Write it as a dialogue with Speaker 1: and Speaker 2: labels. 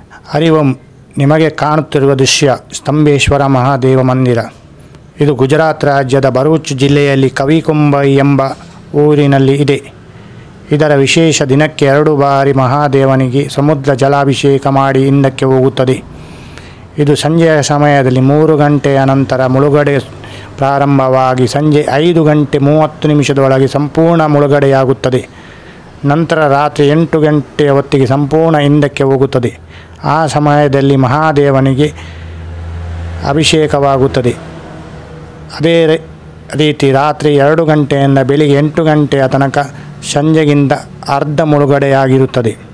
Speaker 1: ಹರಿ ಓಂ ನಿಮಗೆ ಕಾಣುತ್ತಿರುವ ದೃಶ್ಯ ಸ್ತಂಭೇಶ್ವರ ಮಹಾದೇವ ಮಂದಿರ ಇದು ಗುಜರಾತ್ ರಾಜ್ಯದ ಭರೂಚ್ ಜಿಲ್ಲೆಯಲ್ಲಿ ಕವಿಕುಂಬೈ ಎಂಬ ಊರಿನಲ್ಲಿ ಇದೆ ಇದರ ವಿಶೇಷ ದಿನಕ್ಕೆ ಎರಡು ಬಾರಿ ಮಹಾದೇವನಿಗೆ ಸಮುದ್ರ ಜಲಾಭಿಷೇಕ ಮಾಡಿ ಹಿಂದಕ್ಕೆ ಹೋಗುತ್ತದೆ ಇದು ಸಂಜೆಯ ಸಮಯದಲ್ಲಿ ಮೂರು ಗಂಟೆಯ ನಂತರ ಮುಳುಗಡೆ ಪ್ರಾರಂಭವಾಗಿ ಸಂಜೆ ಐದು ಗಂಟೆ ಮೂವತ್ತು ನಿಮಿಷದೊಳಗೆ ಸಂಪೂರ್ಣ ಮುಳುಗಡೆಯಾಗುತ್ತದೆ ನಂತರ ರಾತ್ರಿ ಎಂಟು ಗಂಟೆಯ ಹೊತ್ತಿಗೆ ಸಂಪೂರ್ಣ ಹಿಂದಕ್ಕೆ ಹೋಗುತ್ತದೆ ಆ ಸಮಯದಲ್ಲಿ ಮಹಾದೇವನಿಗೆ ಅಭಿಷೇಕವಾಗುತ್ತದೆ ಅದೇ ರೀ- ರೀತಿ ರಾತ್ರಿ ಎರಡು ಗಂಟೆಯಿಂದ ಬೆಳಿಗ್ಗೆ ಎಂಟು ಗಂಟೆಯ ತನಕ ಸಂಜೆಗಿಂತ ಅರ್ಧ ಮುಳುಗಡೆಯಾಗಿರುತ್ತದೆ